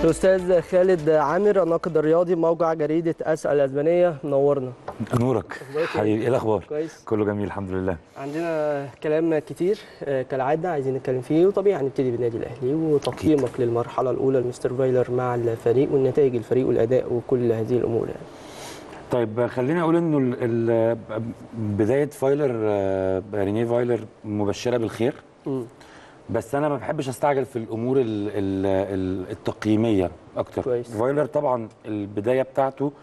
الاستاذ خالد عامر الناقد الرياضي موقع جريده اسال الاسبانيه منورنا نورك أخبارك إيه؟ حبيبي ايه الاخبار كويس كله جميل الحمد لله عندنا كلام كتير آه، كالعاده عايزين نتكلم فيه وطبيعي هنبتدي بالنادي الاهلي وتقييمك للمرحله الاولى لمستر فايلر مع الفريق والنتائج الفريق والاداء وكل هذه الامور يعني طيب خليني اقول انه ال- ال- بدايه فايلر آه، رينيه فايلر مبشره بالخير مم. بس انا ما بحبش استعجل في الامور ال- ال- ال- التقييميه اكتر كويس. فايلر طبعا البدايه بتاعته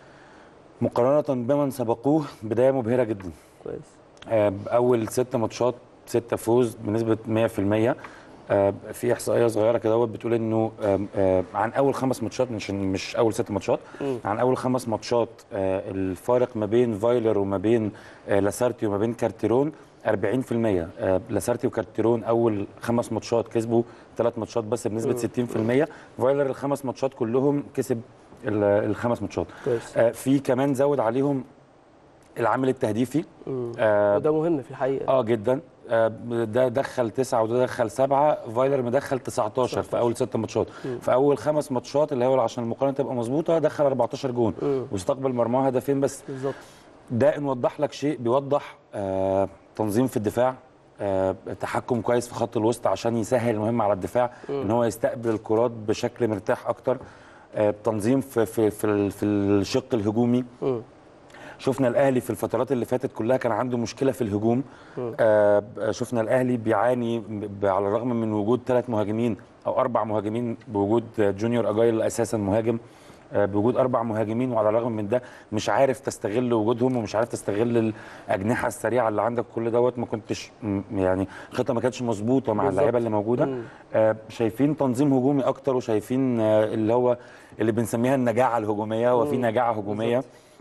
مقارنه بمن سبقوه بدايه مبهره جدا كويس آه، اول ست ماتشات ستة فوز بنسبه 100% آه، في احصائيه صغيره كده دوت بتقول انه آم، آه، عن اول خمس ماتشات مش مش اول ست ماتشات مم. عن اول خمس ماتشات آه، الفارق ما بين فايلر وما بين آه، لاسارتي وما بين كارتيرون 40% آه، لاسارتي وكارتيرون اول خمس ماتشات كسبوا ثلاث ماتشات بس بنسبه 60% فايلر الخمس ماتشات كلهم كسب ال- الخمس ماتشات كويس آه، في كمان زود عليهم العامل التهديفي مم. آه، وده مهم في الحقيقه اه جدا آه، ده دخل تسعة وده دخل سبعة فايلر مدخل 19 في اول ست ماتشات في اول خمس ماتشات اللي هو عشان المقارنه تبقى مظبوطه دخل 14 جون مم. واستقبل مرماه هدفين بس بالظبط ده ان وضح لك شيء بيوضح آه تنظيم في الدفاع آه تحكم كويس في خط الوسط عشان يسهل المهمه على الدفاع ان هو يستقبل الكرات بشكل مرتاح اكتر آه تنظيم في في في, ال- في الشق الهجومي مم. شفنا الاهلي في الفترات اللي فاتت كلها كان عنده مشكله في الهجوم آه شفنا الاهلي بيعاني ب- على الرغم من وجود ثلاث مهاجمين او اربع مهاجمين بوجود جونيور اجايل اساسا مهاجم آه بوجود اربع مهاجمين وعلى الرغم من ده مش عارف تستغل وجودهم ومش عارف تستغل الاجنحه السريعه اللي عندك كل دوت ما كنتش م- يعني الخطه ما كانتش مظبوطه مع بالظبط. اللعيبه اللي موجوده مم. آه شايفين تنظيم هجومي اكتر وشايفين آه اللي هو اللي بنسميها النجاعه الهجوميه وفي مم. نجاعه هجوميه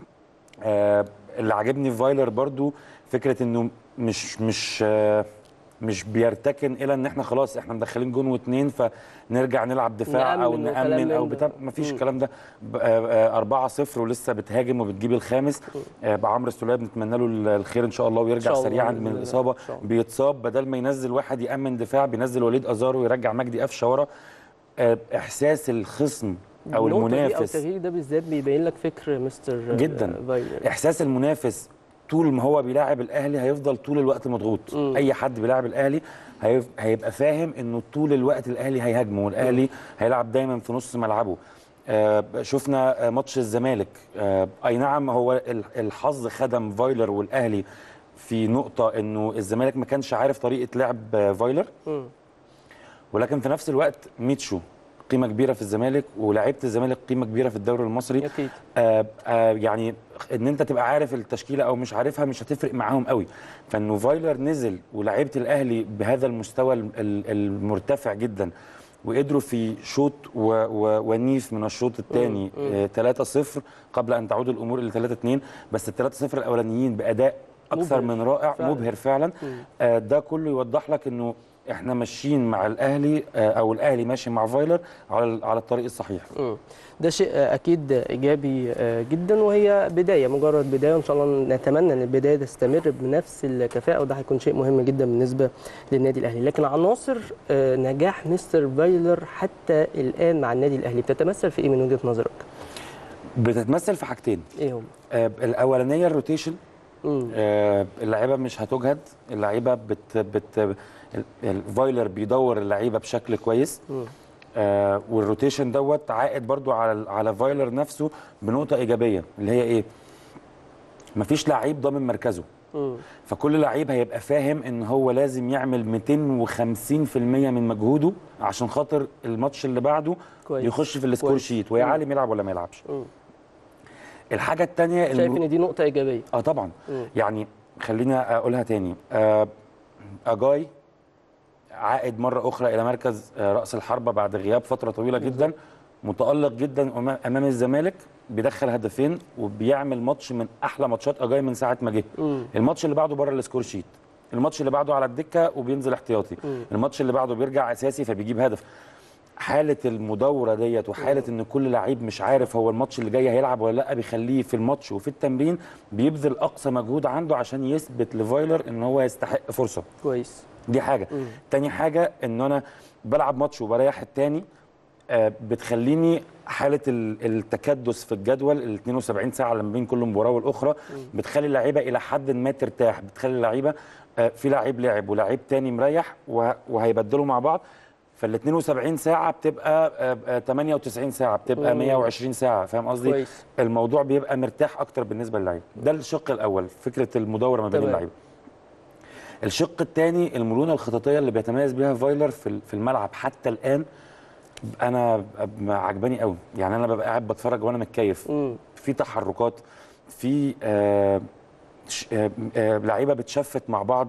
آه اللي عاجبني في فايلر برضو فكره انه مش مش آه مش بيرتكن الى ان احنا خلاص احنا مدخلين جون واثنين فنرجع نلعب دفاع او نأمن وكلام نامن او من ده. بتاع مفيش مم. الكلام ده 4 0 ولسه بتهاجم وبتجيب الخامس آه بعمرو السوليه بنتمنى له الخير ان شاء الله ويرجع إن شاء الله سريعا بإذن من الله. الاصابه إن شاء الله. بيتصاب بدل ما ينزل واحد يامن دفاع بينزل وليد ازارو ويرجع مجدي قفشه ورا آه احساس الخصم او النقطة دي او المنافس التغيير ده بالذات بيبين لك فكر مستر جداً. فايلر احساس المنافس طول ما هو بيلاعب الاهلي هيفضل طول الوقت مضغوط مم. اي حد بيلاعب الاهلي هيف- هيبقى فاهم انه طول الوقت الاهلي هيهاجمه والاهلي هيلعب دايما في نص ملعبه آه شفنا آه ماتش الزمالك آه اي نعم هو ال- الحظ خدم فايلر والاهلي في نقطه انه الزمالك ما كانش عارف طريقه لعب آه فايلر مم. ولكن في نفس الوقت ميتشو قيمه كبيره في الزمالك ولاعيبه الزمالك قيمه كبيره في الدوري المصري اكيد آه آه يعني ان انت تبقى عارف التشكيله او مش عارفها مش هتفرق معاهم قوي فانه فايلر نزل ولعيبه الاهلي بهذا المستوى ال- ال- المرتفع جدا وقدروا في شوط و- و- ونيف من الشوط الثاني مم. 3-0 قبل ان تعود الامور الى 3-2 بس ال 3-0 الاولانيين باداء اكثر مبهر. من رائع فعلا. مبهر فعلا مم. آه ده كله يوضح لك انه احنا ماشيين مع الاهلي آه او الاهلي ماشي مع فايلر على على الطريق الصحيح مم. ده شيء آه، اكيد ايجابي آه، جدا وهي بدايه مجرد بدايه وان شاء الله نتمنى ان البدايه تستمر بنفس الكفاءه وده هيكون شيء مهم جدا بالنسبه للنادي الاهلي لكن عناصر آه، نجاح مستر فايلر حتى الان مع النادي الاهلي بتتمثل في ايه من وجهه نظرك بتتمثل في حاجتين ايه هم آه الاولانيه الروتيشن مم. آه، اللعيبه مش هتجهد اللعيبه بت بت ال- ال- فايلر بيدور اللعيبه بشكل كويس مم. آه والروتيشن دوت عائد برضو على على فايلر نفسه بنقطه ايجابيه اللي هي ايه مفيش لعيب ضامن مركزه مم. فكل لعيب هيبقى فاهم ان هو لازم يعمل 250% من مجهوده عشان خاطر الماتش اللي بعده كويس. يخش في السكور كويس. شيت ويا مم. عالم يلعب ولا ما يلعبش مم. الحاجه الثانيه شايف ان دي نقطه ايجابيه اه طبعا مم. يعني خلينا اقولها تاني آه اجاي عائد مره اخرى الى مركز آه راس الحربه بعد غياب فتره طويله جدا متالق جدا أمام- امام الزمالك بيدخل هدفين وبيعمل ماتش من احلى ماتشات اجاي من ساعه ما جه مم. الماتش اللي بعده بره السكور شيت الماتش اللي بعده على الدكه وبينزل احتياطي مم. الماتش اللي بعده بيرجع اساسي فبيجيب هدف حاله المدوره ديت وحاله ان كل لعيب مش عارف هو الماتش اللي جاي هيلعب ولا لا بيخليه في الماتش وفي التمرين بيبذل اقصى مجهود عنده عشان يثبت لفايلر ان هو يستحق فرصه كويس دي حاجه مم. تاني حاجه ان انا بلعب ماتش وبريح التاني آه، بتخليني حاله ال- التكدس في الجدول ال 72 ساعه اللي ما بين كل مباراه والاخرى بتخلي اللعيبه الى حد ما ترتاح بتخلي اللعيبه آه، في لعيب لعب ولاعيب تاني مريح وه- وهيبدلوا مع بعض فال 72 ساعه بتبقى آه، آه، 98 ساعه بتبقى مم. 120 ساعه فاهم قصدي كويس. الموضوع بيبقى مرتاح اكتر بالنسبه للعيب ده الشق الاول فكره المداوره ما بين تمام. اللعيبه الشق الثاني المرونه الخططيه اللي بيتميز بها فايلر في ال- في الملعب حتى الان انا ب- عجباني قوي يعني انا ببقى قاعد بتفرج وانا متكيف مم. في تحركات في آه ش- آه آه لعيبه بتشفت مع بعض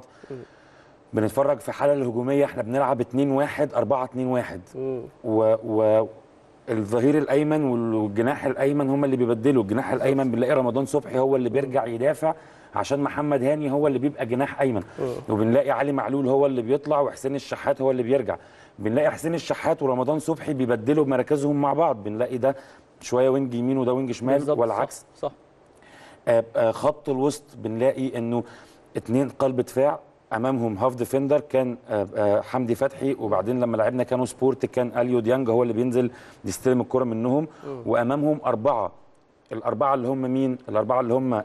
بنتفرج في حاله الهجوميه احنا بنلعب 2 1 4 2 1 مم. و, و الظهير الايمن والجناح الايمن هم اللي بيبدلوا الجناح الايمن بنلاقي رمضان صبحي هو اللي بيرجع يدافع عشان محمد هاني هو اللي بيبقى جناح ايمن وبنلاقي علي معلول هو اللي بيطلع وحسين الشحات هو اللي بيرجع بنلاقي حسين الشحات ورمضان صبحي بيبدلوا مراكزهم مع بعض بنلاقي ده شويه وينج يمين وده وينج شمال بالظبط، والعكس صح, صح. آه، آه، خط الوسط بنلاقي انه اتنين قلب دفاع امامهم هاف ديفندر كان آه، آه، حمدي فتحي وبعدين لما لعبنا كانوا سبورت كان اليو ديانج هو اللي بينزل يستلم الكره منهم وامامهم اربعه الاربعه اللي هم مين الاربعه اللي هم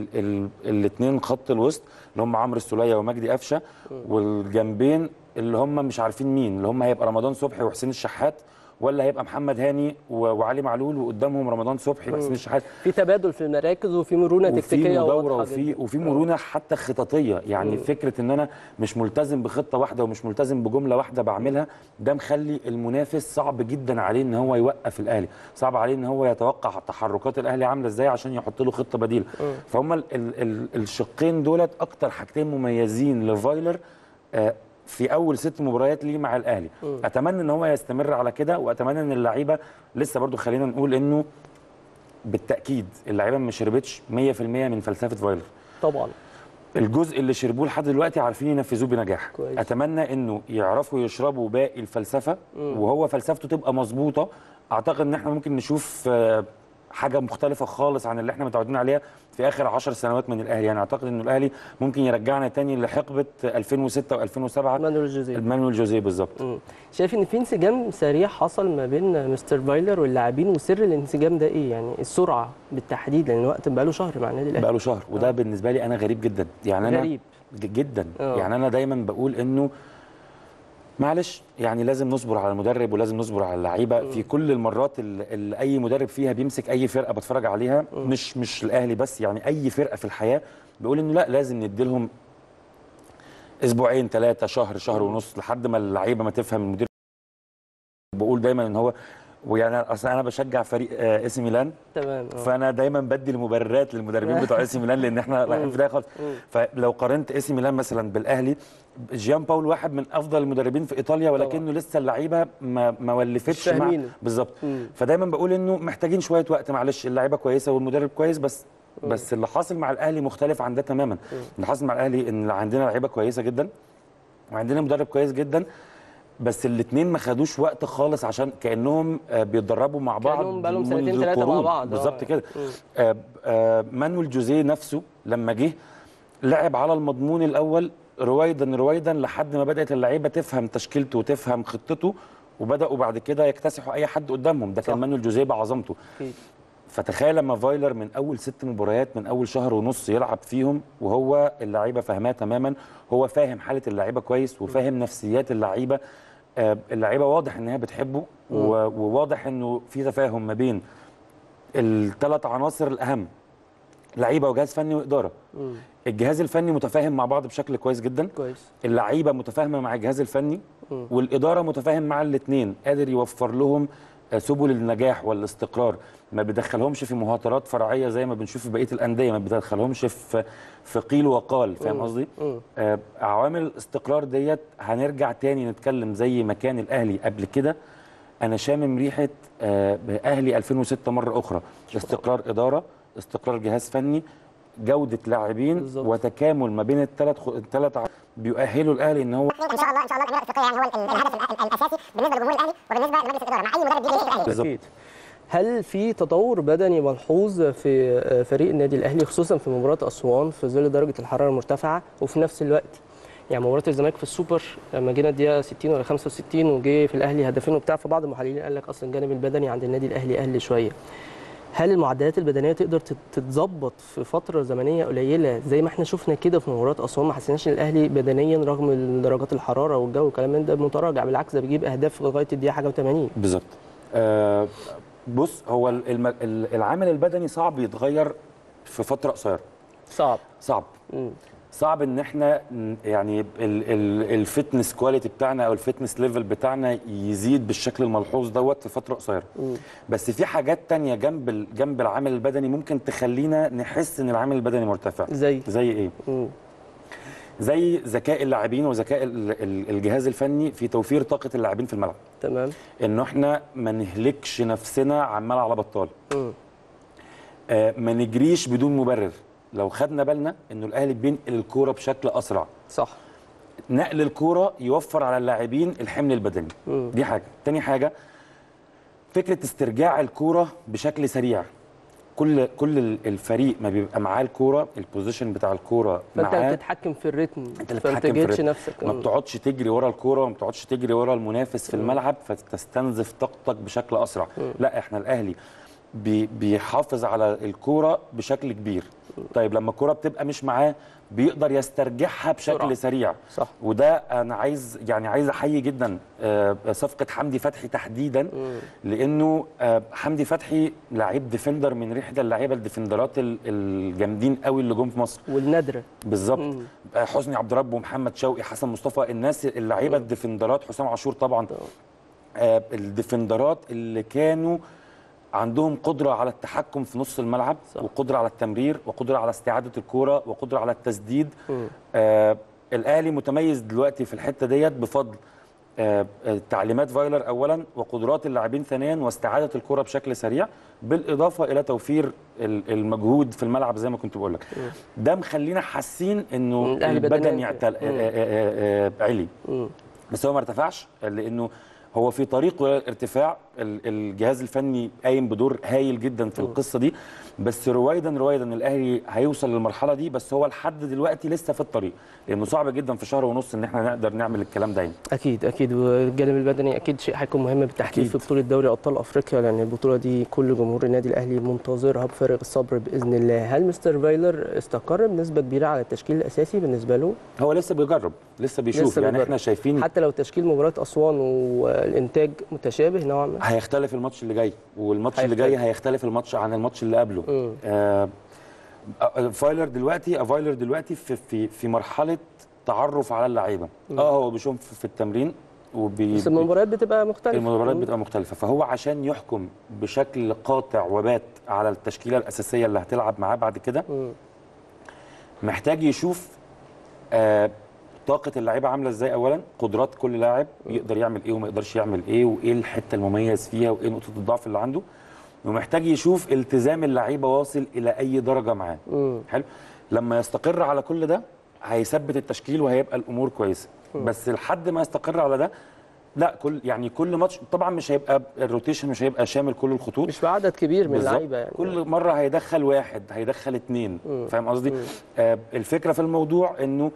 الاثنين خط الوسط اللي هم عمرو السوليه ومجدي قفشه والجنبين اللي هم مش عارفين مين اللي هم هيبقى رمضان صبحي وحسين الشحات ولا هيبقى محمد هاني و- وعلي معلول وقدامهم رمضان صبحي وحسين الشحات في تبادل في المراكز وفي مرونه وفي تكتيكيه مداوره واضحة وفي جداً. وفي مرونه حتى خططيه يعني فكره ان انا مش ملتزم بخطه واحده ومش ملتزم بجمله واحده بعملها ده مخلي المنافس صعب جدا عليه ان هو يوقف الاهلي صعب عليه ان هو يتوقع تحركات الاهلي عامله ازاي عشان يحط له خطه بديله فهم ال ال ال الشقين دولت اكتر حاجتين مميزين لفايلر آه، في اول ست مباريات ليه مع الاهلي اتمنى ان هو يستمر على كده واتمنى ان اللعيبه لسه برضو خلينا نقول انه بالتاكيد اللعيبه ما شربتش 100% من فلسفه فايلر طبعا الجزء اللي شربوه لحد دلوقتي عارفين ينفذوه بنجاح كويس. اتمنى انه يعرفوا يشربوا باقي الفلسفه وهو فلسفته تبقى مظبوطه اعتقد ان احنا ممكن نشوف آه، حاجه مختلفه خالص عن اللي احنا متعودين عليها في اخر 10 سنوات من الاهلي يعني اعتقد انه الاهلي ممكن يرجعنا تاني لحقبه 2006 و2007 مانويل جوزيه مانويل جوزيه بالظبط مم. شايف ان في انسجام سريع حصل ما بين مستر فايلر واللاعبين وسر الانسجام ده ايه يعني السرعه بالتحديد لان الوقت بقاله شهر مع النادي الاهلي بقى له شهر وده بالنسبه لي انا غريب جدا يعني انا غريب ج- جدا آه. يعني انا دايما بقول انه معلش يعني لازم نصبر على المدرب ولازم نصبر على اللعيبه في كل المرات اللي, اللي اي مدرب فيها بيمسك اي فرقه بتفرج عليها مش مش الاهلي بس يعني اي فرقه في الحياه بيقول انه لا لازم نديلهم اسبوعين ثلاثه شهر شهر ونص لحد ما اللعيبه ما تفهم المدير بقول دايما ان هو ويعني اصل انا بشجع فريق آه، اسي ميلان تمام آه. فانا دايما بدي المبررات للمدربين بتوع اي سي ميلان لان احنا رايحين في ده خالص فلو قارنت اي سي ميلان مثلا بالاهلي جيان باول واحد من افضل المدربين في ايطاليا ولكنه لسه اللعيبه ما ما ولفتش مش مع فاهمينه. بالظبط مم. فدايما بقول انه محتاجين شويه وقت معلش اللعيبه كويسه والمدرب كويس بس بس اللي حاصل مع الاهلي مختلف عن ده تماما اللي حاصل مع الاهلي ان عندنا لعيبه كويسه جدا وعندنا مدرب كويس جدا بس الاثنين ما خدوش وقت خالص عشان كانهم آه، بيتدربوا مع بعض كأنهم بقالهم منذ سنتين ثلاثة مع قرون. بعض. آه. بالظبط كده آه، آه، مانويل جوزيه نفسه لما جه لعب على المضمون الاول رويدا رويدا لحد ما بدات اللعيبه تفهم تشكيلته وتفهم خطته وبداوا بعد كده يكتسحوا اي حد قدامهم ده كان صح. مانويل جوزيه بعظمته أكيد. فتخيل لما فايلر من اول ست مباريات من اول شهر ونص يلعب فيهم وهو اللعيبه فاهماه تماما هو فاهم حاله اللعيبه كويس وفاهم نفسيات اللعيبه آه، اللعيبه واضح ان هي بتحبه و- وواضح انه في تفاهم ما بين الثلاث عناصر الاهم لعيبه وجهاز فني واداره مم. الجهاز الفني متفاهم مع بعض بشكل كويس جدا كويس اللعيبه متفاهمه مع الجهاز الفني مم. والاداره متفاهم مع الاثنين قادر يوفر لهم آه، سبل النجاح والاستقرار ما بيدخلهمش في مهاترات فرعيه زي ما بنشوف في بقيه الانديه ما بيدخلهمش في في قيل وقال فاهم قصدي مم. آه، عوامل الاستقرار ديت هنرجع تاني نتكلم زي ما كان الاهلي قبل كده انا شامم ريحه آه، اهلي 2006 مره اخرى استقرار اداره استقرار جهاز فني جوده لاعبين بالظبط. وتكامل ما بين الثلاث الثلاث بيؤهلوا الاهلي ان هو ان شاء الله ان شاء الله الامير الافريقيه يعني هو ال- الهدف ال- الاساسي بالنسبه لجمهور الاهلي وبالنسبه لمجلس الاداره مع اي مدرب بيجي يمسك الاهلي بالظبط. أكيد. هل في تطور بدني ملحوظ في فريق النادي الاهلي خصوصا في مباراه اسوان في ظل درجه الحراره المرتفعه وفي نفس الوقت يعني مباراه الزمالك في السوبر لما جينا الدقيقه 60 ولا 65 وجه في الاهلي هدفين وبتاع فبعض المحللين قال لك اصلا الجانب البدني عند النادي الاهلي اقل شويه هل المعدلات البدنيه تقدر تت- تتظبط في فتره زمنيه قليله زي ما احنا شفنا كده في مباراه اسوان ما حسيناش ان الاهلي بدنيا رغم درجات الحراره والجو والكلام من ده متراجع بالعكس ده بيجيب اهداف لغايه الدقيقه حاجه و80 بالظبط آه بص هو ال- الم- ال- العامل البدني صعب يتغير في فتره قصيره صعب صعب مم. صعب ان احنا ن- يعني ال- ال- الفتنس كواليتي بتاعنا او الفتنس ليفل بتاعنا يزيد بالشكل الملحوظ دوت في فتره قصيره مم. بس في حاجات تانية جنب ال- جنب العامل البدني ممكن تخلينا نحس ان العامل البدني مرتفع زي زي ايه مم. زي ذكاء اللاعبين وذكاء ال- ال- الجهاز الفني في توفير طاقه اللاعبين في الملعب تمام انه احنا ما نهلكش نفسنا عمال على بطال مم. آه، ما نجريش بدون مبرر لو خدنا بالنا انه الاهلي بينقل الكوره بشكل اسرع صح نقل الكوره يوفر على اللاعبين الحمل البدني مم. دي حاجه تاني حاجه فكره استرجاع الكوره بشكل سريع كل كل ال- الفريق ما بيبقى معاه الكوره البوزيشن بتاع الكوره فانت معاه بتتحكم في الريتم انت اللي فما بتتحكم في تجهدش الريتم. نفسك ما مم. بتقعدش تجري ورا الكوره وما بتقعدش تجري ورا المنافس في الملعب فتستنزف طاقتك بشكل اسرع لا احنا الاهلي بي بيحافظ على الكوره بشكل كبير طيب لما الكوره بتبقى مش معاه بيقدر يسترجعها بشكل بسرعة. سريع صح. وده انا عايز يعني عايز احيي جدا آه، صفقه حمدي فتحي تحديدا لانه آه، حمدي فتحي لعيب ديفندر من ريحه اللعيبه الديفندرات ال- الجامدين قوي اللي جم في مصر والنادره بالظبط مم. آه، حسني عبد رب ومحمد شوقي حسن مصطفى الناس اللعيبه الديفندرات حسام عاشور طبعا آه، الديفندرات اللي كانوا عندهم قدره على التحكم في نص الملعب صح. وقدره على التمرير وقدره على استعاده الكوره وقدره على التسديد مم. آه الاهلي متميز دلوقتي في الحته ديت بفضل آه آه، تعليمات فايلر اولا وقدرات اللاعبين ثانيا واستعاده الكره بشكل سريع بالاضافه الى توفير ال- المجهود في الملعب زي ما كنت بقول لك ده مخلينا حاسين انه مم، الأهلي البدن بدنياً يعتل مم. آه آه آه آه علي مم. بس هو ما ارتفعش لانه هو في طريقه للارتفاع ال- الجهاز الفني قايم بدور هايل جدا في القصه دي بس رويدا رويدا الاهلي هيوصل للمرحله دي بس هو لحد دلوقتي لسه في الطريق لانه صعب جدا في شهر ونص ان احنا نقدر نعمل الكلام ده يعني. اكيد اكيد والجانب البدني اكيد شيء هيكون مهم بالتحديد أكيد. في بطوله دوري ابطال افريقيا لان البطوله دي كل جمهور النادي الاهلي منتظرها بفارغ الصبر باذن الله هل مستر فايلر استقر بنسبه كبيره على التشكيل الاساسي بالنسبه له هو لسه بيجرب لسه بيشوف لسه يعني بيجرب. احنا شايفين حتى لو تشكيل مباراه اسوان والانتاج متشابه نوعا ما هيختلف الماتش اللي جاي والماتش اللي هيختلف. جاي هيختلف الماتش عن الماتش اللي قبله مم. آه آه، فايلر دلوقتي فايلر دلوقتي في في في مرحله تعرف على اللعيبه اه هو بيشوف في التمرين وبي بس المباريات بتبقى مختلفه المباريات مم. بتبقى مختلفه فهو عشان يحكم بشكل قاطع وبات على التشكيله الاساسيه اللي هتلعب معاه بعد كده مم. محتاج يشوف آه طاقه اللعيبه عامله ازاي اولا قدرات كل لاعب يقدر يعمل ايه وما يقدرش يعمل ايه وايه الحته المميز فيها وايه نقطه الضعف اللي عنده ومحتاج يشوف التزام اللعيبه واصل الى اي درجه معاه مم. حلو لما يستقر على كل ده هيثبت التشكيل وهيبقى الامور كويسه بس لحد ما يستقر على ده لا كل يعني كل ماتش طبعا مش هيبقى الروتيشن مش هيبقى شامل كل الخطوط مش بعدد كبير من بالظبط. اللعيبه يعني كل مره هيدخل واحد هيدخل اتنين فاهم قصدي آه الفكره في الموضوع انه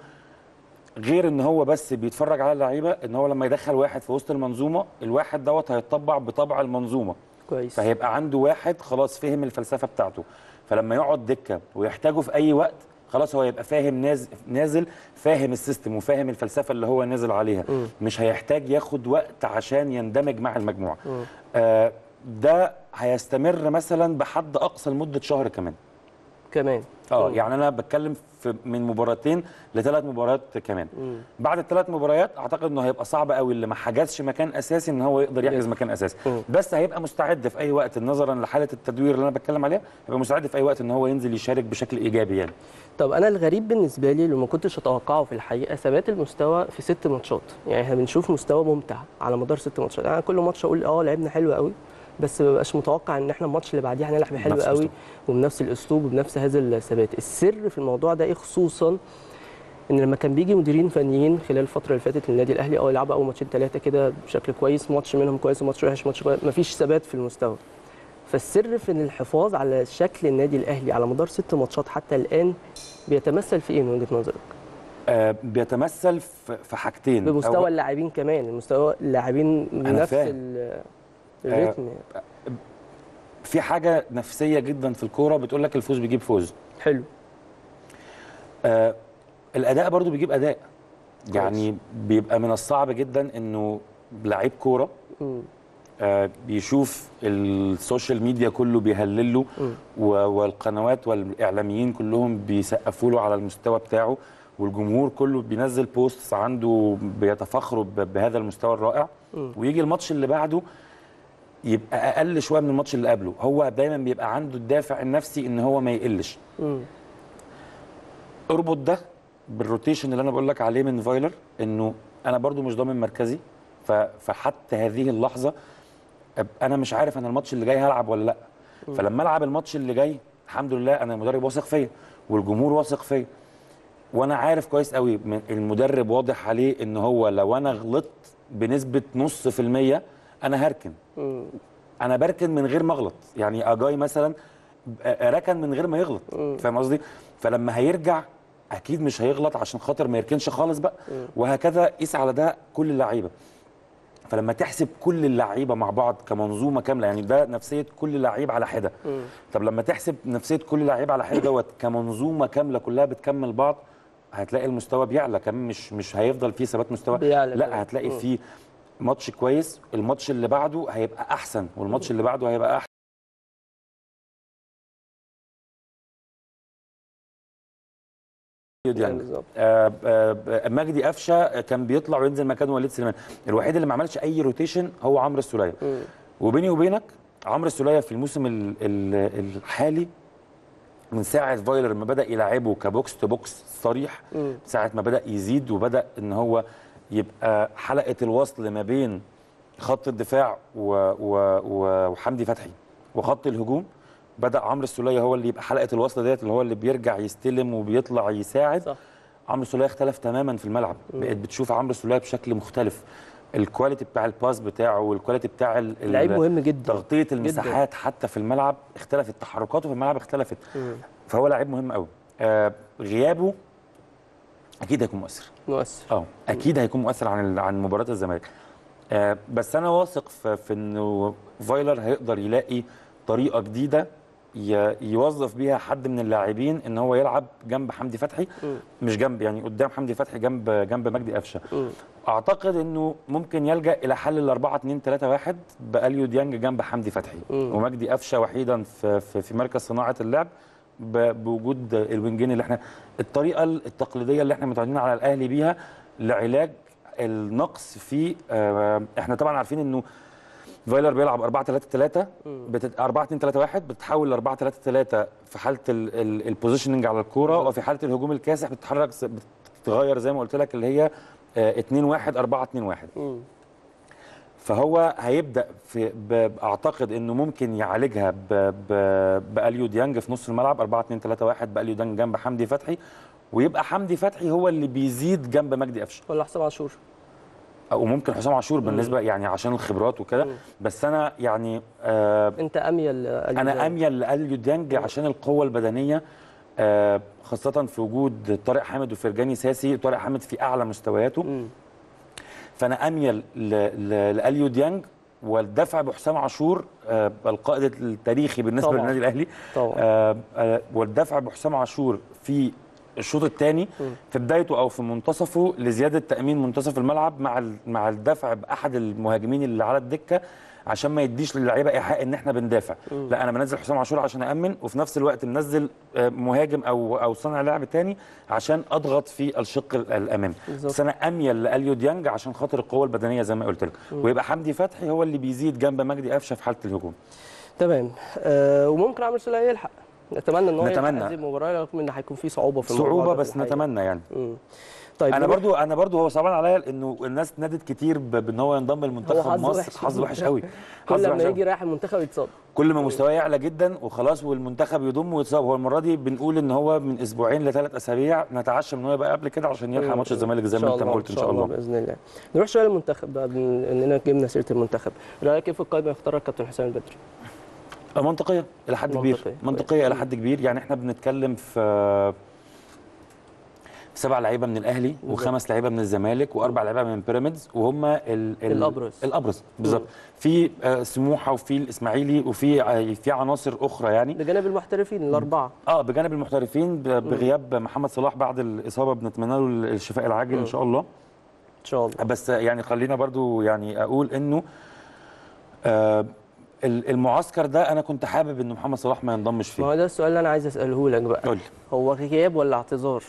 غير ان هو بس بيتفرج على اللعيبه ان هو لما يدخل واحد في وسط المنظومه الواحد دوت هيتطبع بطبع المنظومه كويس فهيبقى عنده واحد خلاص فهم الفلسفه بتاعته فلما يقعد دكه ويحتاجه في اي وقت خلاص هو يبقى فاهم نازل نازل فاهم السيستم وفاهم الفلسفه اللي هو نازل عليها مش هيحتاج ياخد وقت عشان يندمج مع المجموعه آه ده هيستمر مثلا بحد اقصى لمده شهر كمان كمان اه مم. يعني انا بتكلم في من مباراتين لثلاث مباريات كمان بعد الثلاث مباريات اعتقد انه هيبقى صعب قوي اللي ما حجزش مكان اساسي ان هو يقدر يحجز مكان اساسي مم. بس هيبقى مستعد في اي وقت نظرا لحاله التدوير اللي انا بتكلم عليها هيبقى مستعد في اي وقت ان هو ينزل يشارك بشكل ايجابي يعني طب انا الغريب بالنسبه لي اللي ما كنتش اتوقعه في الحقيقه ثبات المستوى في ست ماتشات يعني احنا بنشوف مستوى ممتع على مدار ست ماتشات انا كل ماتش اقول اه لعبنا حلو قوي بس ما ببقاش متوقع ان احنا الماتش اللي بعديه هنلعب حلو بنفس قوي الأسلوب. وبنفس الاسلوب وبنفس هذا الثبات السر في الموضوع ده ايه خصوصا ان لما كان بيجي مديرين فنيين خلال الفتره اللي فاتت للنادي الاهلي اه يلعبوا اول ماتشين ثلاثه كده بشكل كويس ماتش منهم كويس وماتش وحش ماتش كويس مفيش ثبات في المستوى فالسر في إن الحفاظ على شكل النادي الاهلي على مدار ست ماتشات حتى الان بيتمثل في ايه من وجهه نظرك؟ آه بيتمثل في في حاجتين بمستوى أول- اللاعبين كمان المستوى اللاعبين بنفس فاهم. ال- الريتم في حاجه نفسيه جدا في الكوره بتقول لك الفوز بيجيب فوز حلو آه الاداء برضو بيجيب اداء يعني بيبقى من الصعب جدا انه لعيب كوره مم. آه بيشوف السوشيال ميديا كله بيهلل له و- والقنوات والاعلاميين كلهم بيسقفوا له على المستوى بتاعه والجمهور كله بينزل بوستس عنده بيتفخروا ب- بهذا المستوى الرائع ويجي الماتش اللي بعده يبقى اقل شويه من الماتش اللي قبله هو دايما بيبقى عنده الدافع النفسي ان هو ما يقلش مم. اربط ده بالروتيشن اللي انا بقول لك عليه من فايلر انه انا برضو مش ضامن مركزي ف- فحتى هذه اللحظه أب- انا مش عارف انا الماتش اللي جاي هلعب ولا لا فلما العب الماتش اللي جاي الحمد لله انا المدرب واثق فيا والجمهور واثق فيا وانا عارف كويس قوي من- المدرب واضح عليه ان هو لو انا غلطت بنسبه نص في الميه انا هركن مم. انا بركن من غير ما اغلط يعني اجاي مثلا ركن من غير ما يغلط فاهم قصدي فلما هيرجع اكيد مش هيغلط عشان خاطر ما يركنش خالص بقى وهكذا قيس على ده كل اللعيبه فلما تحسب كل اللعيبه مع بعض كمنظومه كامله يعني ده نفسيه كل لعيب على حده طب لما تحسب نفسيه كل لعيب على حده دوت كمنظومه كامله كلها بتكمل بعض هتلاقي المستوى بيعلى كمان مش مش هيفضل فيه ثبات مستوى بيعلى كمان. لا هتلاقي فيه ماتش كويس الماتش اللي بعده هيبقى احسن والماتش اللي بعده هيبقى احسن يعني بالظبط آه، آه، مجدي قفشه كان بيطلع وينزل مكان وليد سليمان الوحيد اللي ما عملش اي روتيشن هو عمرو السوليه وبيني وبينك عمرو السوليه في الموسم ال- ال- الحالي من ساعه فايلر ما بدا يلعبه كبوكس تو بوكس صريح مم. ساعه ما بدا يزيد وبدا ان هو يبقى حلقه الوصل ما بين خط الدفاع و و و وحمدي فتحي وخط الهجوم بدا عمرو السوليه هو اللي يبقى حلقه الوصل ديت اللي هو اللي بيرجع يستلم وبيطلع يساعد صح عمرو السوليه اختلف تماما في الملعب بقيت بتشوف عمرو السوليه بشكل مختلف الكواليتي بتاع الباس بتاعه والكواليتي بتاع ال- ال- لعيب مهم جدا تغطيه المساحات حتى في الملعب اختلفت تحركاته في الملعب اختلفت مم. فهو لعيب مهم قوي آه غيابه اكيد هيكون مؤثر مؤثر اه اكيد هيكون مؤثر عن ال- عن مباراه الزمالك آه بس انا واثق في, في انه فايلر هيقدر يلاقي طريقه جديده ي- يوظف بيها حد من اللاعبين ان هو يلعب جنب حمدي فتحي مم. مش جنب يعني قدام حمدي فتحي جنب جنب مجدي قفشه مم. اعتقد انه ممكن يلجا الى حل ال 4 2 3 1 باليو ديانج جنب حمدي فتحي مم. ومجدي قفشه وحيدا في في, في مركز صناعه اللعب ب- بوجود الوينجين اللي احنا الطريقه التقليديه اللي احنا متعودين على الاهلي بيها لعلاج النقص في آه، احنا طبعا عارفين انه فايلر بيلعب 4 3 3 بتت... 4 2 3 1 بتتحول ل 4 3 3 في حاله ال... ال... البوزيشننج على الكوره وفي حاله الهجوم الكاسح بتتحرك س- بتتغير زي ما قلت لك اللي هي آه، 2 1 4 2 1 مم. فهو هيبدا في ب... اعتقد انه ممكن يعالجها ب... ب... باليو ديانج في نص الملعب 4 2 3 1 باليو ديانج جنب حمدي فتحي ويبقى حمدي فتحي هو اللي بيزيد جنب مجدي قفشه ولا حسام عاشور او ممكن حسام عاشور بالنسبه يعني عشان الخبرات وكده بس انا يعني آه انت اميل لأليو انا ديانج. اميل لاليو ديانج عشان القوه البدنيه آه خاصه في وجود طارق حامد وفرجاني ساسي طارق حامد في اعلى مستوياته مم. فانا اميل ل- ل- لاليو ديانج والدفع بحسام عاشور آه القائد التاريخي بالنسبه طبعاً. للنادي الاهلي طبعا آه آه والدفع بحسام عاشور في الشوط الثاني في بدايته او في منتصفه لزياده تامين منتصف الملعب مع ال- مع الدفع باحد المهاجمين اللي على الدكه عشان ما يديش للعيبه ايحاء ان احنا بندافع لا انا بنزل حسام عاشور عشان امن وفي نفس الوقت منزل آه، مهاجم او او صانع لعب تاني عشان اضغط في الشق ال- الامامي بالظبط. بس انا اميل لاليو ديانج عشان خاطر القوه البدنيه زي ما قلت لك ويبقى حمدي فتحي هو اللي بيزيد جنب مجدي قفشه في حاله الهجوم تمام آه وممكن عمرو سوليه يلحق نتمنى ان هو يلحق نتمنى. هذه المباراه رغم ان هيكون في صعوبه في الموضوع صعوبه ده بس في الحقيقة. نتمنى يعني مم. طيب انا نروح- برضو انا برضو هو صعبان عليا انه الناس نادت كتير ب- بان هو ينضم هو لمنتخب حظه مصر وحش. حظ وحش قوي حظ كل وحش لما قوي. يجي رايح المنتخب يتصاب كل ما مستواه يعلى جدا وخلاص والمنتخب يضم ويتصاب هو المره دي بنقول ان هو من اسبوعين لثلاث اسابيع نتعشى ان هو يبقى قبل كده عشان يلحق ماتش الزمالك زي ما انت ما قلت ان شاء الله باذن الله نروح شويه للمنتخب بقى بن- اننا جبنا سيره المنتخب رايك ايه في القائمه اختارها الكابتن حسام البدري منطقيه الى حد كبير منطقية. منطقيه الى حد كبير يعني احنا بنتكلم في سبع لعيبه من الاهلي وخمس لعيبه من الزمالك واربع لعيبه من بيراميدز وهم ال ال الأبرز. الابرز بالظبط في آه، سموحه وفي الاسماعيلي وفي آه، في عناصر اخرى يعني بجانب المحترفين الاربعه اه بجانب المحترفين ب- بغياب محمد صلاح بعد الاصابه بنتمنى له الشفاء العاجل ان شاء الله ان شاء الله بس يعني خلينا برضو يعني اقول انه آه ال- المعسكر ده انا كنت حابب ان محمد صلاح ما ينضمش ما فيه هو ده السؤال اللي انا عايز اساله لك بقى قول لي. هو غياب ولا اعتذار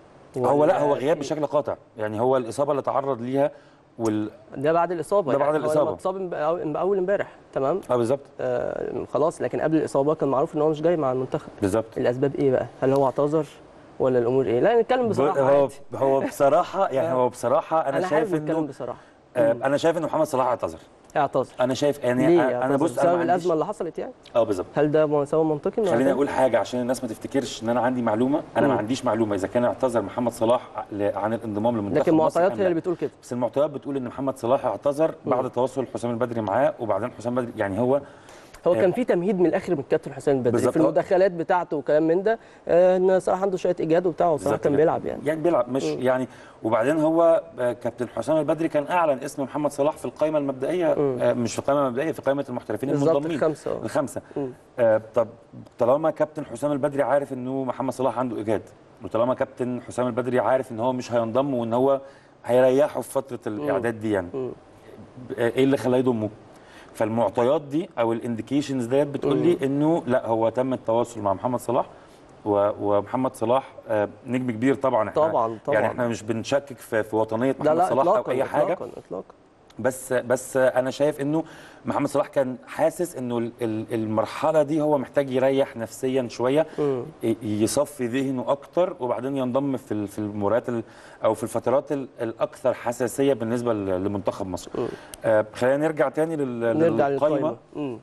هو لا هو ولا غياب في- بشكل قاطع يعني هو الاصابه اللي تعرض ليها وال ده بعد الاصابه ده بعد يعني هو الإصابة. لما اتصاب امب- اول امبارح تمام اه بالظبط آه خلاص لكن قبل الاصابه كان معروف ان هو مش جاي مع المنتخب بالظبط الاسباب ايه بقى هل هو اعتذر ولا الامور ايه لا نتكلم بصراحه هو عادي. هو بصراحه يعني هو بصراحه انا, انا شايف حابب نتكلم انه بصراحه آه انا شايف ان محمد صلاح اعتذر اعتذر انا شايف يعني ليه انا اعتذر؟ بص بسبب انا ما عنديش- الازمه اللي حصلت يعني اه بالظبط هل ده سبب منطقي إنه خليني يعتذر؟ اقول حاجه عشان الناس ما تفتكرش ان انا عندي معلومه انا ما مم. عنديش معلومه اذا كان اعتذر محمد صلاح ل- عن الانضمام لمنتخب لكن مصر المعطيات أم هي لا. اللي بتقول كده بس المعطيات بتقول ان محمد صلاح اعتذر بعد تواصل حسام البدري معاه وبعدين حسام البدري يعني هو هو آه. كان في تمهيد من الاخر من الكابتن حسين البدري بالظبط. في المداخلات بتاعته وكلام من ده آه، ان صراحه عنده شويه اجهاد وبتاع وصراحه بالظبط كان كده. بيلعب يعني يعني بيلعب مش يعني وبعدين هو آه، كابتن حسام البدري كان اعلن اسم محمد صلاح في القائمه المبدئيه آه، مش في القائمه المبدئيه في قائمه المحترفين بالظبط المنضمين الخمسه آه. الخمسه مم. آه طب طالما كابتن حسام البدري عارف انه محمد صلاح عنده اجهاد وطالما كابتن حسام البدري عارف ان هو مش هينضم وان هو هيريحه في فتره الاعداد دي يعني مم. آه، ايه اللي خلاه يضمه فالمعطيات دي او الانديكيشنز ديت بتقول لي انه لا هو تم التواصل مع محمد صلاح و- ومحمد صلاح آه، نجم كبير طبعا احنا طبعا طبعا يعني احنا مش بنشكك في, في وطنيه لا محمد لا صلاح او اطلاقا اي حاجه اطلاقا اطلاقا بس بس انا شايف انه محمد صلاح كان حاسس انه ال- ال- المرحله دي هو محتاج يريح نفسيا شويه مم. ي- يصفي ذهنه اكتر وبعدين ينضم في ال- في المباريات ال- او في الفترات ال- الاكثر حساسيه بالنسبه ل- لمنتخب مصر. مم. آه خلينا نرجع تاني لل- نرجع للقائمه للقائمه مم.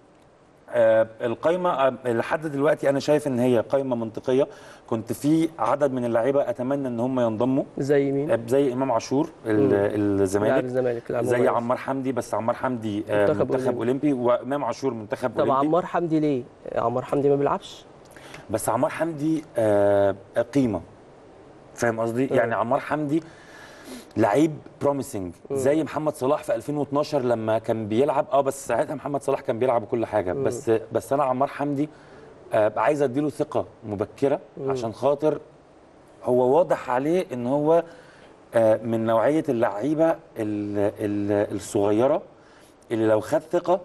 آه القائمه آه، لحد دلوقتي انا شايف ان هي قائمه منطقيه كنت في عدد من اللعيبه اتمنى ان هم ينضموا زي مين؟ آه، زي امام عاشور ال- مم. لاعب الزمالك الزمالك لاعب زي مميز. عمار حمدي بس عمار حمدي آه، منتخب منتخب أولمبي. اولمبي وامام عاشور منتخب طب اولمبي عمار حمدي ليه؟ عمار حمدي ما بيلعبش؟ بس عمار حمدي آه، قيمه فاهم قصدي يعني عمار حمدي لعيب بروميسنج زي محمد صلاح في 2012 لما كان بيلعب اه بس ساعتها محمد صلاح كان بيلعب وكل حاجه بس بس انا عمار حمدي آه، عايز اديله ثقه مبكره عشان خاطر هو واضح عليه ان هو آه، من نوعيه اللعيبه ال- ال- الصغيره اللي لو خد ثقه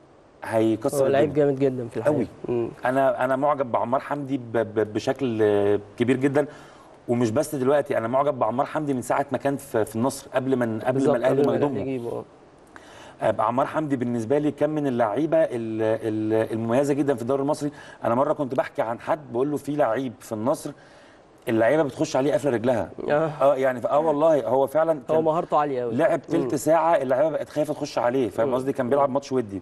هيكسر هو لعيب الدنيا. جامد جدا في الحقيقه أوي. مم. انا انا معجب بعمار حمدي ب- ب- بشكل آه، كبير جدا ومش بس دلوقتي انا معجب بعمار حمدي من ساعه ما كان في في النصر قبل ما قبل بالظبط، ما الاهلي قبل ما الأهلي يضمه يجيبه آه. آه، عمار حمدي بالنسبه لي كان من اللعيبه ال- ال- المميزه جدا في الدوري المصري انا مره كنت بحكي عن حد بقول له في لعيب في النصر اللعيبه بتخش عليه قافله رجلها آه. اه يعني اه والله هو فعلا هو كان مهارته عاليه قوي لعب تلت ساعه اللعيبه بقت خايفه تخش عليه فاهم قصدي كان بيلعب ماتش ودي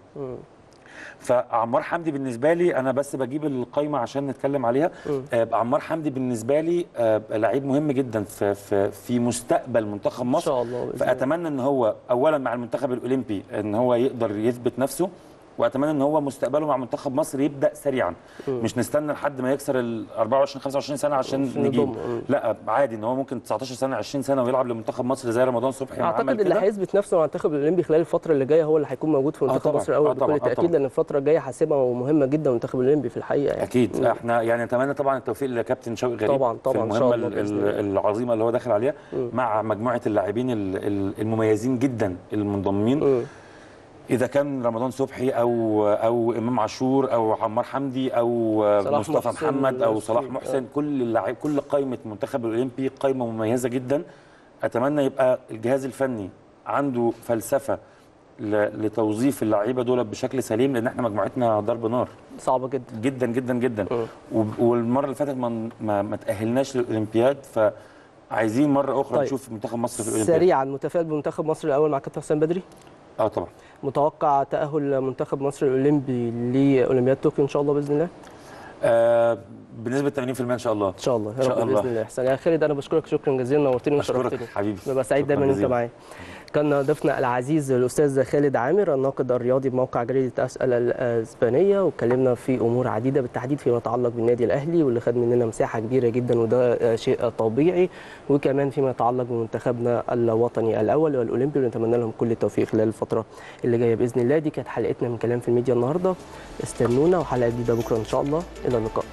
فعمار حمدي بالنسبه لي انا بس بجيب القايمه عشان نتكلم عليها آه عمار حمدي بالنسبه لي آه لعيب مهم جدا في في في مستقبل منتخب مصر شاء الله بإذن فاتمنى ان هو اولا مع المنتخب الاولمبي ان هو يقدر يثبت نفسه واتمنى ان هو مستقبله مع منتخب مصر يبدا سريعا مش نستنى لحد ما يكسر ال 24 25 سنه عشان عشان نجيبه نضمه. مم. لا عادي ان هو ممكن 19 سنه 20 سنه ويلعب لمنتخب مصر زي رمضان صبحي ما عمل اعتقد اللي كده. هيثبت نفسه مع المنتخب الاولمبي خلال الفتره اللي جايه هو اللي هيكون موجود في منتخب طبعاً. مصر الاول آه طبعاً. بكل آه تاكيد طبعاً. لان الفتره الجايه حاسمه ومهمه جدا المنتخب الاولمبي في الحقيقه يعني اكيد احنا يعني نتمنى طبعا التوفيق لكابتن شوقي غريب طبعاً، طبعاً، في إن شاء المهمه الله ال- بإذن ال- العظيمه اللي هو داخل عليها مع مجموعه اللاعبين ال- ال- المميزين جدا المنضمين مم. اذا كان رمضان صبحي او او امام عاشور او عمار حمدي او صلاح مصطفى محسن محمد او والناس صلاح دي. محسن كل اللاعب كل قائمه منتخب الاولمبي قائمه مميزه جدا اتمنى يبقى الجهاز الفني عنده فلسفه ل- لتوظيف اللعيبه دول بشكل سليم لان احنا مجموعتنا ضرب نار صعبه جدا جدا جدا جدا مم. وب- والمره اللي فاتت ما ما, ما تاهلناش للاولمبياد فعايزين مره اخرى طيب. نشوف منتخب مصر في الاولمبياد سريعا متفائل بمنتخب مصر الاول مع كابتن حسام بدري اه طبعا متوقع تاهل منتخب مصر الاولمبي لاولمبياد طوكيو ان شاء الله باذن الله آه بنسبه 80% ان شاء الله ان شاء الله يا إن شاء رب الله. باذن الله احسن يا خالد انا بشكرك شكرا جزيلا نورتني اشكرك وشرفتني حبيبي ببقى سعيد شكراً دايما ان انت جزيلاً. معايا كان ضيفنا العزيز الاستاذ خالد عامر الناقد الرياضي بموقع جريده اسال الاسبانيه واتكلمنا في امور عديده بالتحديد فيما يتعلق بالنادي الاهلي واللي خد مننا مساحه كبيره جدا وده شيء طبيعي وكمان فيما يتعلق بمنتخبنا الوطني الاول والاولمبي ونتمنى لهم كل التوفيق خلال الفتره اللي جايه باذن الله دي كانت حلقتنا من كلام في الميديا النهارده استنونا وحلقه جديده بكره ان شاء الله الى اللقاء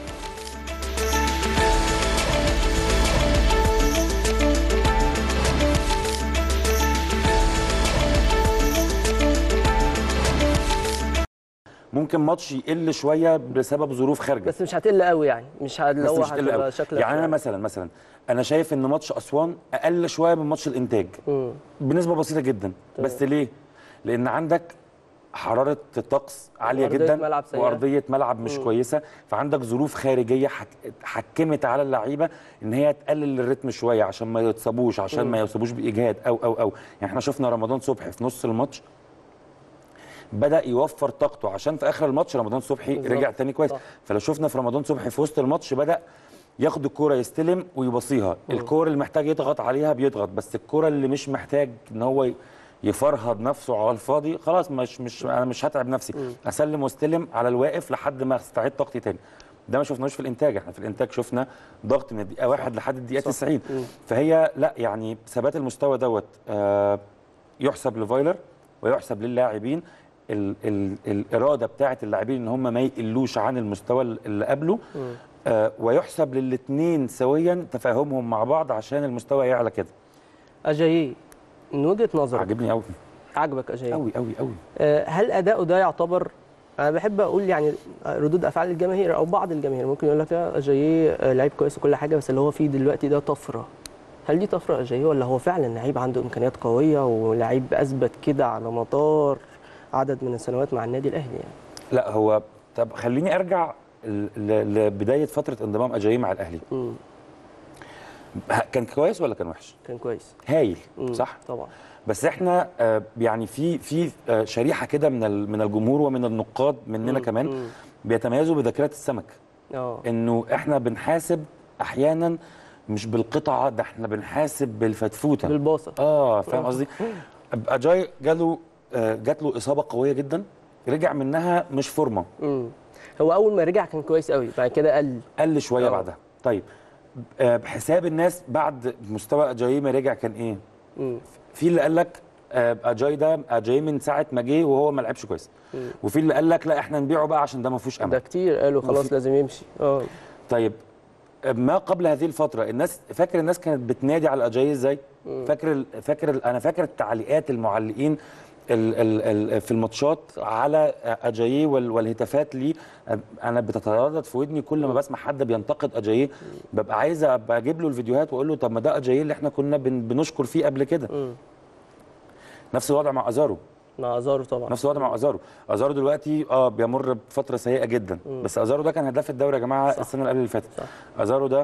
ممكن ماتش يقل شويه بسبب ظروف خارجه بس مش هتقل قوي يعني مش اللي بس هو مش هتقل هتبقى قوي. شكلك يعني انا مثلا مثلا انا شايف ان ماتش اسوان اقل شويه من ماتش الانتاج مم. بنسبه بسيطه جدا بس ليه لان عندك حراره الطقس عاليه وأرضية جدا ملعب سيئة. وارضيه ملعب مش كويسه فعندك ظروف خارجيه حك... حكمت على اللعيبه ان هي تقلل الريتم شويه عشان ما يتصابوش عشان ما يصابوش باجهاد او او او يعني احنا شفنا رمضان صبحي في نص الماتش بدا يوفر طاقته عشان في اخر الماتش رمضان صبحي بالظبط. رجع تاني كويس صح. فلو شفنا في رمضان صبحي في وسط الماتش بدا ياخد الكوره يستلم ويبصيها الكوره اللي محتاج يضغط عليها بيضغط بس الكوره اللي مش محتاج ان هو ي- يفرهد نفسه على الفاضي خلاص مش مش انا مش هتعب نفسي اسلم واستلم على الواقف لحد ما استعيد طاقتي تاني ده ما شفناهوش في الانتاج احنا في الانتاج شفنا ضغط من الدقيقه واحد لحد الدقيقه 90 فهي لا يعني ثبات المستوى دوت آه يحسب لفايلر ويحسب للاعبين ال ال الاراده بتاعه اللاعبين ان هم ما يقلوش عن المستوى اللي قبله آه ويحسب للاثنين سويا تفاهمهم مع بعض عشان المستوى يعلى كده اجاييه من وجهه نظرك عاجبني قوي عجبك اجاييه قوي قوي قوي آه، هل اداؤه ده يعتبر انا بحب اقول يعني ردود افعال الجماهير او بعض الجماهير ممكن يقول لك لا اجاييه آه، لعيب كويس وكل حاجه بس اللي هو فيه دلوقتي ده طفره هل دي طفره اجاييه ولا هو فعلا لعيب عنده امكانيات قويه ولعيب اثبت كده على مدار عدد من السنوات مع النادي الاهلي يعني لا هو طب خليني ارجع ل- ل- لبدايه فتره انضمام اجاييه مع الاهلي مم. ه- كان كويس ولا كان وحش كان كويس هايل مم. صح طبعا بس احنا آه، يعني في في آه، شريحه كده من ال- من الجمهور ومن النقاد مننا مم. كمان مم. بيتميزوا بذاكره السمك اه انه احنا بنحاسب احيانا مش بالقطعه ده احنا بنحاسب بالفتفوته بالباصه اه فاهم قصدي اجاي جاله آه، جات له اصابه قويه جدا رجع منها مش فورمه مم. هو اول ما رجع كان كويس قوي بعد كده قل قل شويه آه. بعدها طيب آه، بحساب الناس بعد مستوى اجاي ما رجع كان ايه مم. في اللي قال لك آه، اجاي ده اجاي من ساعه ما جه وهو ما لعبش كويس مم. وفي اللي قال لك لا احنا نبيعه بقى عشان ده ما فيهوش ده امل كتير قالوا خلاص وفي- لازم يمشي اه طيب ما قبل هذه الفتره الناس فاكر الناس كانت بتنادي على اجاي ازاي فاكر ال- فاكر ال- انا فاكر التعليقات المعلقين ال ال ال في الماتشات على اجاييه وال- والهتافات ليه انا بتتردد في ودني كل ما بسمع حد بينتقد اجاييه ببقى عايز ابقى اجيب له الفيديوهات واقول له طب ما ده اجاييه اللي احنا كنا بن بنشكر فيه قبل كده مم. نفس الوضع مع ازارو مع ازارو طبعا نفس الوضع مع ازارو ازارو دلوقتي اه بيمر بفتره سيئه جدا بس ازارو ده كان هداف الدوري يا جماعه صح. السنه اللي قبل اللي فاتت صح. ازارو ده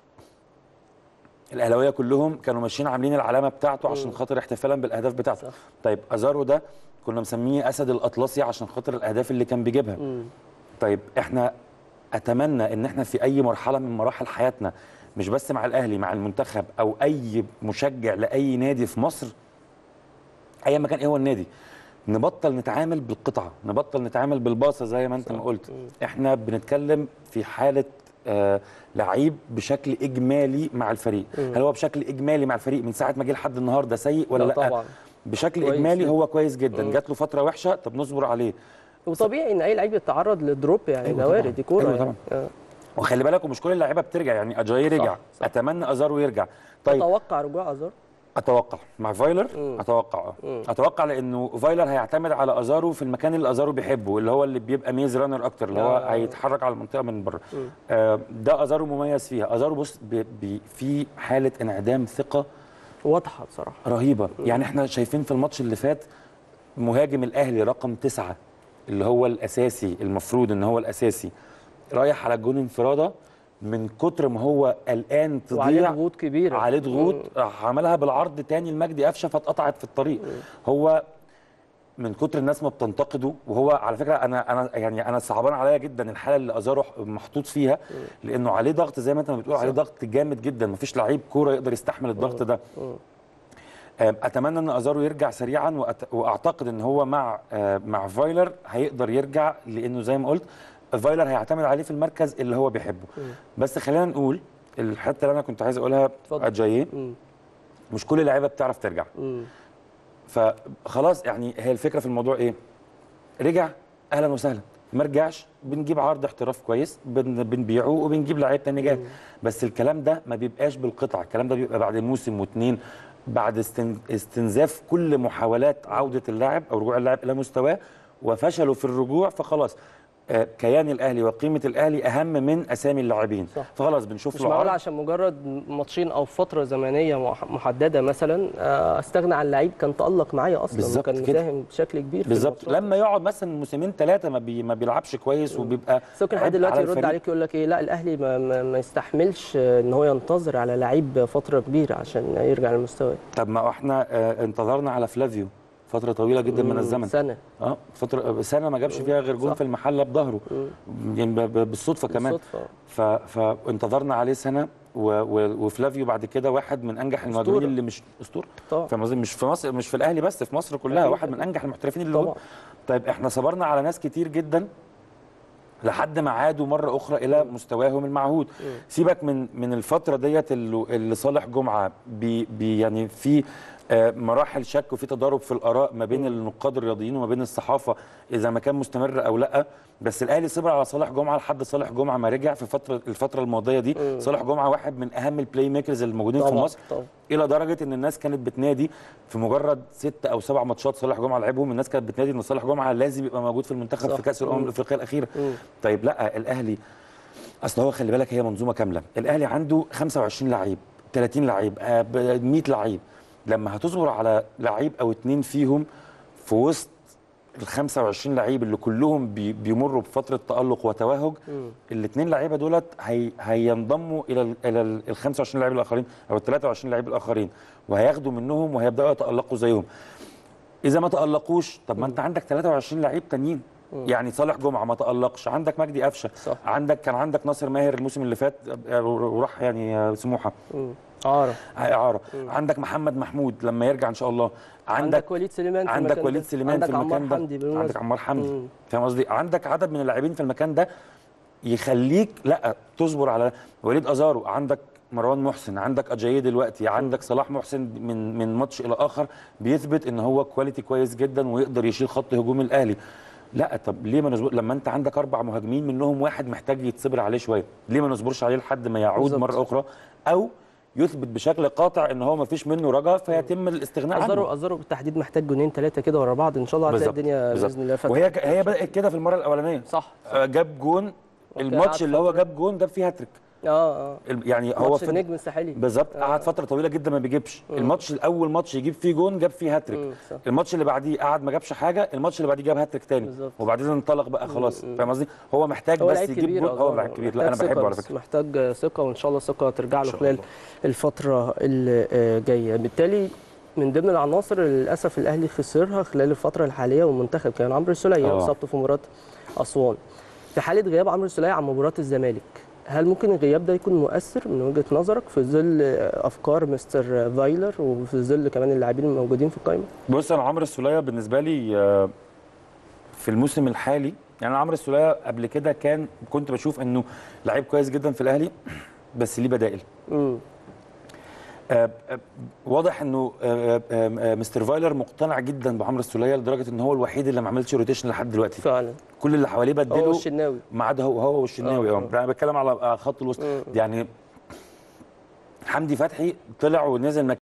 الاهلاويه كلهم كانوا ماشيين عاملين العلامه بتاعته عشان خاطر احتفالا بالاهداف بتاعته صح. طيب ازارو ده كنا مسميه اسد الاطلسي عشان خاطر الاهداف اللي كان بيجيبها مم. طيب احنا اتمنى ان احنا في اي مرحله من مراحل حياتنا مش بس مع الاهلي مع المنتخب او اي مشجع لاي نادي في مصر ايا ما كان ايه هو النادي نبطل نتعامل بالقطعه نبطل نتعامل بالباصه زي ما انت ما قلت احنا بنتكلم في حاله آه لعيب بشكل اجمالي مع الفريق هل هو بشكل اجمالي مع الفريق من ساعه ما جه لحد النهارده سيء ولا لا لا, طبعاً. بشكل كويس اجمالي جدا. هو كويس جدا جات له فتره وحشه طب نصبر عليه وطبيعي ان اي لعيب يتعرض لدروب يعني أيوة ده طبعاً. وارد دي كوره أيوة يعني آه. وخلي بالك ومش كل اللعيبه بترجع يعني اجاي رجع صح. اتمنى ازارو يرجع طيب اتوقع رجوع ازار اتوقع مع فايلر مم. اتوقع اه اتوقع لانه فايلر هيعتمد على ازارو في المكان اللي ازارو بيحبه اللي هو اللي بيبقى ميز رانر اكتر اللي هو آه. هيتحرك على المنطقه من بره آه ده ازارو مميز فيها ازارو بص بي بي في حاله انعدام ثقه واضحه بصراحه رهيبه يعني احنا شايفين في الماتش اللي فات مهاجم الاهلي رقم تسعة اللي هو الاساسي المفروض ان هو الاساسي رايح على الجون انفراده من كتر ما هو قلقان وعليه تضيع ضغوط كبيره عليه ضغوط راح عملها بالعرض تاني لمجدي قفشه فاتقطعت في الطريق هو من كتر الناس ما بتنتقده وهو على فكره انا انا يعني انا صعبان عليا جدا الحاله اللي ازارو محطوط فيها لانه عليه ضغط زي ما انت ما بتقول عليه ضغط جامد جدا مفيش لعيب كوره يقدر يستحمل الضغط ده آه، اتمنى ان ازارو يرجع سريعا وأت... واعتقد ان هو مع آه، مع فايلر هيقدر يرجع لانه زي ما قلت فايلر هيعتمد عليه في المركز اللي هو بيحبه بس خلينا نقول الحته اللي انا كنت عايز اقولها اتفضل. اجاييه مم. مش كل اللعيبه بتعرف ترجع مم. فخلاص يعني هي الفكره في الموضوع ايه رجع اهلا وسهلا ما رجعش بنجيب عرض احتراف كويس بن بنبيعه وبنجيب لعيب تاني جاي بس الكلام ده ما بيبقاش بالقطع الكلام ده بيبقى بعد موسم واتنين بعد استن استنزاف كل محاولات عوده اللاعب او رجوع اللاعب الى مستواه وفشلوا في الرجوع فخلاص آه، كيان الاهلي وقيمه الاهلي اهم من اسامي اللاعبين صح. فخلاص بنشوف مش له معقول عرض. عشان مجرد ماتشين او فتره زمنيه مح- محدده مثلا آه، استغنى عن لعيب كان تالق معايا اصلا بالظبط وكان كده. مساهم بشكل كبير في بالظبط الماتشات. لما يقعد مثلا موسمين ثلاثه ما, بي ما بيلعبش كويس وبيبقى بس ممكن حد عبء دلوقتي على يرد الفريق. عليك يقول لك ايه لا الاهلي ما, ما, ما يستحملش آه، ان هو ينتظر على لعيب فتره كبيره عشان يرجع للمستوى طب ما احنا آه، انتظرنا على فلافيو فتره طويله جدا من الزمن سنه اه فتره سنه ما جابش فيها غير جون صح. في المحله بظهره يعني ب- ب- بالصدفه كمان بالصدفة. ف... فانتظرنا عليه سنه و... و... وفلافيو بعد كده واحد من انجح المهاجمين أسطورة. اللي مش اسطوره طبعا. فاهم قصدي مش في مصر مش في الاهلي بس في مصر كلها أكيد. واحد من انجح المحترفين اللي هو طبعا. طيب احنا صبرنا على ناس كتير جدا لحد ما عادوا مره اخرى الى مستواهم المعهود سيبك من من الفتره ديت اللي, اللي صالح جمعه بي بي يعني في آه، مراحل شك وفي تضارب في الاراء ما بين النقاد الرياضيين وما بين الصحافه اذا ما كان مستمر او لا بس الاهلي صبر على صالح جمعه لحد صالح جمعه ما رجع في فتره الفتره الماضيه دي صالح جمعه واحد من اهم البلاي ميكرز الموجودين في طبعا، مصر طبعا. الى درجه ان الناس كانت بتنادي في مجرد ست او سبع ماتشات صالح جمعه لعبهم الناس كانت بتنادي ان صالح جمعه لازم يبقى موجود في المنتخب صح. في كاس الامم مم. الافريقيه الاخيره طيب لا الاهلي اصل هو خلي بالك هي منظومه كامله الاهلي عنده 25 لعيب 30 لعيب آه، ب- 100 لعيب لما هتصبر على لعيب او اتنين فيهم في وسط ال 25 لعيب اللي كلهم بي بيمروا بفتره تالق وتوهج الاثنين لعيبه دولت هي هينضموا الى ال الى ال 25 لعيب الاخرين او ال 23 لعيب الاخرين وهياخدوا منهم وهيبداوا يتالقوا زيهم اذا ما تالقوش طب ما انت عندك 23 لعيب تانيين يعني صالح جمعه ما تالقش عندك مجدي قفشه صح. عندك كان عندك ناصر ماهر الموسم اللي فات آه، وراح يعني آه، سموحه مم. عارة اعاره عندك محمد محمود لما يرجع ان شاء الله عندك عندك وليد سليمان في عندك المكان وليد ده. سليمان في عندك المكان عمار ده حمدي بالمناسبة. عندك عمار حمدي مم. فاهم قصدي عندك عدد من اللاعبين في المكان ده يخليك لا تصبر على وليد ازارو عندك مروان محسن عندك اجاييه دلوقتي عندك صلاح محسن من من ماتش الى اخر بيثبت ان هو كواليتي كويس جدا ويقدر يشيل خط هجوم الاهلي لا طب ليه ما نصبر لما انت عندك اربع مهاجمين منهم واحد محتاج يتصبر عليه شويه ليه ما نصبرش عليه لحد ما يعود بالظبط. مره اخرى او يثبت بشكل قاطع ان هو ما فيش منه رجا فيتم الاستغناء عنه ازارو ازارو بالتحديد محتاج جونين ثلاثه كده ورا بعض ان شاء الله هتلاقي بالظبط، الدنيا بالظبط. باذن الله فتحت. وهي ك- هي بدات كده في المره الاولانيه صح آه، جاب جون الماتش قعد اللي هو فترة. جاب جون جاب فيه هاتريك اه اه ال- يعني هو ماتش في النجم الساحلي بالظبط آه. قعد فتره طويله جدا ما بيجيبش الماتش الاول ماتش يجيب فيه جون جاب فيه هاتريك مم، صح. الماتش اللي بعديه قعد ما جابش حاجه الماتش اللي بعديه جاب هاتريك تاني بالظبط. وبعدين انطلق بقى خلاص فاهم قصدي هو محتاج هو بس لعيب يجيب كبير جون هو أظن. لعيب كبير لا انا محتاج بحبه ثقة على بس، فكره محتاج ثقه وان شاء الله الثقه ترجع له شاء خلال الله. الفتره اللي آه، جايه بالتالي من ضمن العناصر اللي للاسف الاهلي خسرها خلال الفتره الحاليه والمنتخب كان عمرو السوليه آه. اصابته في مباراه اسوان في حاله غياب عمرو السوليه عن مباراه الزمالك هل ممكن الغياب ده يكون مؤثر من وجهه نظرك في ظل آه، افكار مستر فايلر وفي ظل كمان اللاعبين الموجودين في القائمه؟ بص انا عمرو السوليه بالنسبه لي آه، في الموسم الحالي يعني أنا عمرو السوليه قبل كده كان كنت بشوف انه لعيب كويس جدا في الاهلي بس ليه بدائل امم آه، آه، واضح انه آه، آه، آه، مستر فايلر مقتنع جدا بعمرو السوليه لدرجه ان هو الوحيد اللي ما عملش روتيشن لحد دلوقتي فعلا كل اللي حواليه هو بدلوا والشناوي ما عدا هو هو والشناوي آه، اه انا بتكلم على آه، خط الوسط يعني حمدي فتحي طلع ونزل